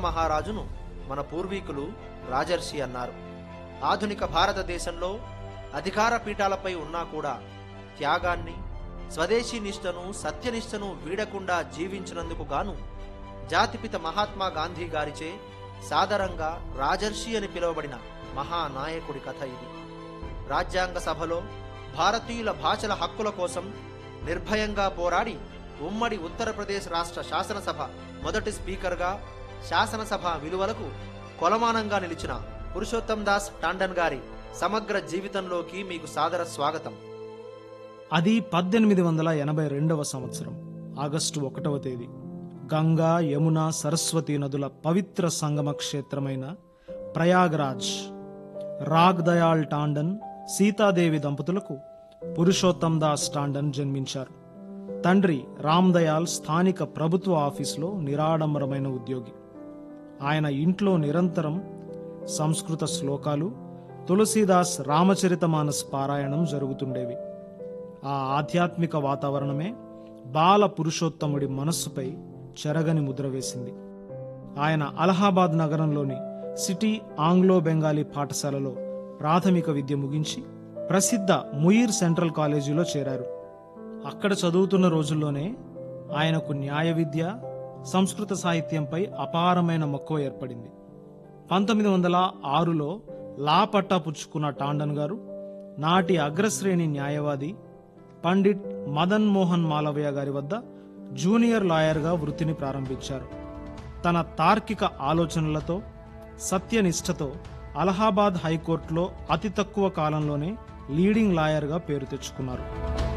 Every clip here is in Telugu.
మహారాజును మన పూర్వీకులు రాజర్షి అన్నారు ఆధునిక భారతదేశంలో అధికార పీఠాలపై ఉన్నా కూడా త్యాగాన్ని స్వదేశీ నిష్టను సత్యనిష్టను వీడకుండా జీవించినందుకు గాను జాతిపిత మహాత్మా గాంధీ గారిచే సాదరంగా రాజర్షి అని పిలువబడిన మహానాయకుడి కథ ఇది రాజ్యాంగ సభలో భారతీయుల భాషల హక్కుల కోసం నిర్భయంగా పోరాడి ఉమ్మడి ఉత్తరప్రదేశ్ రాష్ట్ర శాసనసభ మొదటి స్పీకర్గా శాసనసభ విలువలకు కొలమానంగా నిలిచిన పురుషోత్తం దాస్ టాండన్ గారి సమగ్ర జీవితంలోకి మీకు సాదర స్వాగతం అది పద్దెనిమిది వందల ఎనభై రెండవ సంవత్సరం ఆగస్టు ఒకటవ తేదీ గంగా యమున సరస్వతి నదుల పవిత్ర సంగమ క్షేత్రమైన ప్రయాగ్రాజ్ రాగ్ దయాళ్ టాండన్ సీతాదేవి దంపతులకు పురుషోత్తం దాస్ టాండన్ జన్మించారు తండ్రి రామ్ దయాల్ స్థానిక ప్రభుత్వ ఆఫీసులో నిరాడంబరమైన ఉద్యోగి ఆయన ఇంట్లో నిరంతరం సంస్కృత శ్లోకాలు తులసీదాస్ రామచరితమానస్ పారాయణం జరుగుతుండేవి ఆ ఆధ్యాత్మిక వాతావరణమే బాల పురుషోత్తముడి మనస్సుపై చెరగని ముద్ర వేసింది ఆయన అలహాబాద్ నగరంలోని సిటీ ఆంగ్లో బెంగాలీ పాఠశాలలో ప్రాథమిక విద్య ముగించి ప్రసిద్ధ ముయిర్ సెంట్రల్ కాలేజీలో చేరారు అక్కడ చదువుతున్న రోజుల్లోనే ఆయనకు న్యాయ విద్య సంస్కృత సాహిత్యంపై అపారమైన మక్కువ ఏర్పడింది పంతొమ్మిది వందల ఆరులో లా పట్టా పుచ్చుకున్న టాండన్ గారు నాటి అగ్రశ్రేణి న్యాయవాది పండిట్ మదన్ మోహన్ మాలవయ్య గారి వద్ద జూనియర్ లాయర్గా వృత్తిని ప్రారంభించారు తన తార్కిక ఆలోచనలతో సత్యనిష్టతో అలహాబాద్ హైకోర్టులో అతి తక్కువ కాలంలోనే లీడింగ్ లాయర్గా పేరు తెచ్చుకున్నారు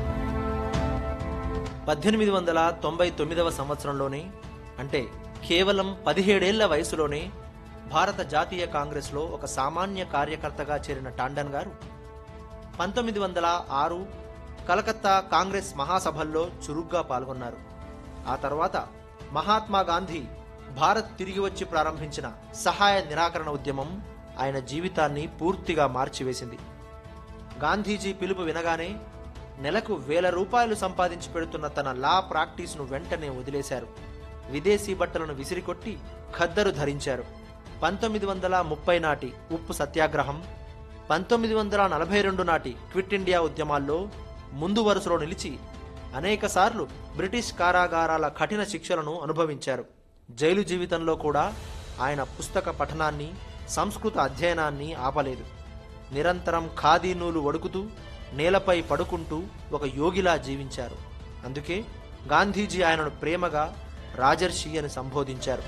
పద్దెనిమిది వందల తొంభై తొమ్మిదవ సంవత్సరంలోనే అంటే కేవలం పదిహేడేళ్ల వయసులోనే భారత జాతీయ కాంగ్రెస్లో ఒక సామాన్య కార్యకర్తగా చేరిన టాండన్ గారు పంతొమ్మిది వందల ఆరు కలకత్తా కాంగ్రెస్ మహాసభల్లో చురుగ్గా పాల్గొన్నారు ఆ తర్వాత మహాత్మా గాంధీ భారత్ తిరిగి వచ్చి ప్రారంభించిన సహాయ నిరాకరణ ఉద్యమం ఆయన జీవితాన్ని పూర్తిగా మార్చివేసింది గాంధీజీ పిలుపు వినగానే నెలకు వేల రూపాయలు సంపాదించి పెడుతున్న తన లా ప్రాక్టీస్ను వెంటనే వదిలేశారు విదేశీ బట్టలను విసిరికొట్టి ఖద్దరు ధరించారు పంతొమ్మిది వందల ముప్పై నాటి ఉప్పు సత్యాగ్రహం పంతొమ్మిది వందల నలభై రెండు నాటి క్విట్ ఇండియా ఉద్యమాల్లో ముందు వరుసలో నిలిచి అనేకసార్లు బ్రిటిష్ కారాగారాల కఠిన శిక్షలను అనుభవించారు జైలు జీవితంలో కూడా ఆయన పుస్తక పఠనాన్ని సంస్కృత అధ్యయనాన్ని ఆపలేదు నిరంతరం ఖాదీ నూలు వడుకుతూ నేలపై పడుకుంటూ ఒక యోగిలా జీవించారు అందుకే గాంధీజీ ఆయనను ప్రేమగా రాజర్షి అని సంబోధించారు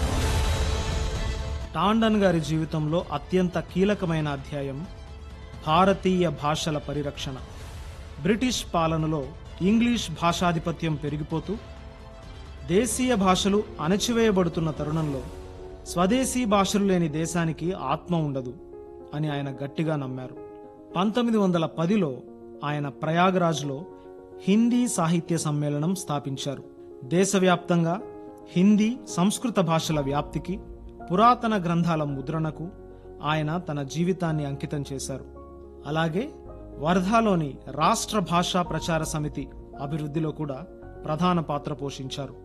టాండన్ గారి జీవితంలో అత్యంత కీలకమైన అధ్యాయం భారతీయ భాషల పరిరక్షణ బ్రిటిష్ పాలనలో ఇంగ్లీష్ భాషాధిపత్యం పెరిగిపోతూ దేశీయ భాషలు అణచివేయబడుతున్న తరుణంలో స్వదేశీ భాషలు లేని దేశానికి ఆత్మ ఉండదు అని ఆయన గట్టిగా నమ్మారు పంతొమ్మిది వందల పదిలో ఆయన ప్రయాగ్రాజ్లో హిందీ సాహిత్య సమ్మేళనం స్థాపించారు దేశవ్యాప్తంగా హిందీ సంస్కృత భాషల వ్యాప్తికి పురాతన గ్రంథాల ముద్రణకు ఆయన తన జీవితాన్ని అంకితం చేశారు అలాగే వర్ధాలోని రాష్ట్ర భాషా ప్రచార సమితి అభివృద్ధిలో కూడా ప్రధాన పాత్ర పోషించారు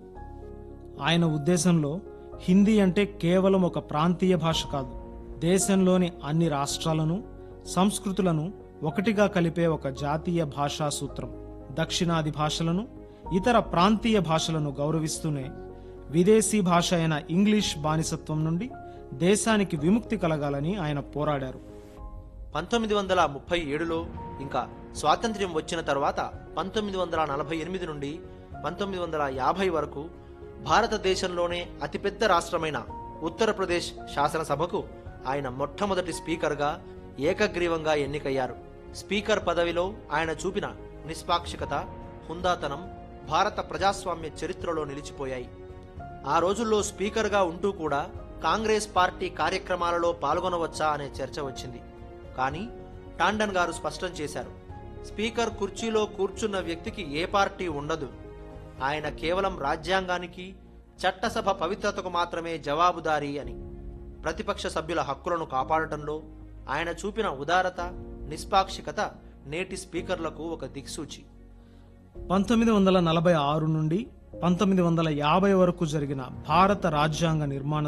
ఆయన ఉద్దేశంలో హిందీ అంటే కేవలం ఒక ప్రాంతీయ భాష కాదు దేశంలోని అన్ని రాష్ట్రాలను సంస్కృతులను ఒకటిగా కలిపే ఒక జాతీయ భాషా సూత్రం దక్షిణాది భాషలను ఇతర ప్రాంతీయ భాషలను గౌరవిస్తూనే విదేశీ భాష అయిన ఇంగ్లీష్ బానిసత్వం నుండి దేశానికి విముక్తి కలగాలని ఆయన పోరాడారు పంతొమ్మిది వందల ముప్పై ఏడులో ఇంకా స్వాతంత్ర్యం వచ్చిన తర్వాత పంతొమ్మిది వందల నలభై ఎనిమిది నుండి పంతొమ్మిది వందల యాభై వరకు భారతదేశంలోనే అతిపెద్ద రాష్ట్రమైన ఉత్తరప్రదేశ్ శాసనసభకు ఆయన మొట్టమొదటి స్పీకర్గా ఏకగ్రీవంగా ఎన్నికయ్యారు స్పీకర్ పదవిలో ఆయన చూపిన నిష్పాక్షికత హుందాతనం భారత ప్రజాస్వామ్య చరిత్రలో నిలిచిపోయాయి ఆ రోజుల్లో స్పీకర్గా ఉంటూ కూడా కాంగ్రెస్ పార్టీ కార్యక్రమాలలో పాల్గొనవచ్చా అనే చర్చ వచ్చింది కానీ టాండన్ గారు స్పష్టం చేశారు స్పీకర్ కుర్చీలో కూర్చున్న వ్యక్తికి ఏ పార్టీ ఉండదు ఆయన కేవలం రాజ్యాంగానికి చట్టసభ పవిత్రతకు మాత్రమే జవాబుదారీ అని ప్రతిపక్ష సభ్యుల హక్కులను కాపాడటంలో ఆయన చూపిన ఉదారత నిష్పాక్షికత నేటి స్పీకర్లకు ఒక దిక్సూచి పంతొమ్మిది వందల నలభై ఆరు నుండి పంతొమ్మిది వందల యాభై వరకు జరిగిన భారత రాజ్యాంగ నిర్మాణ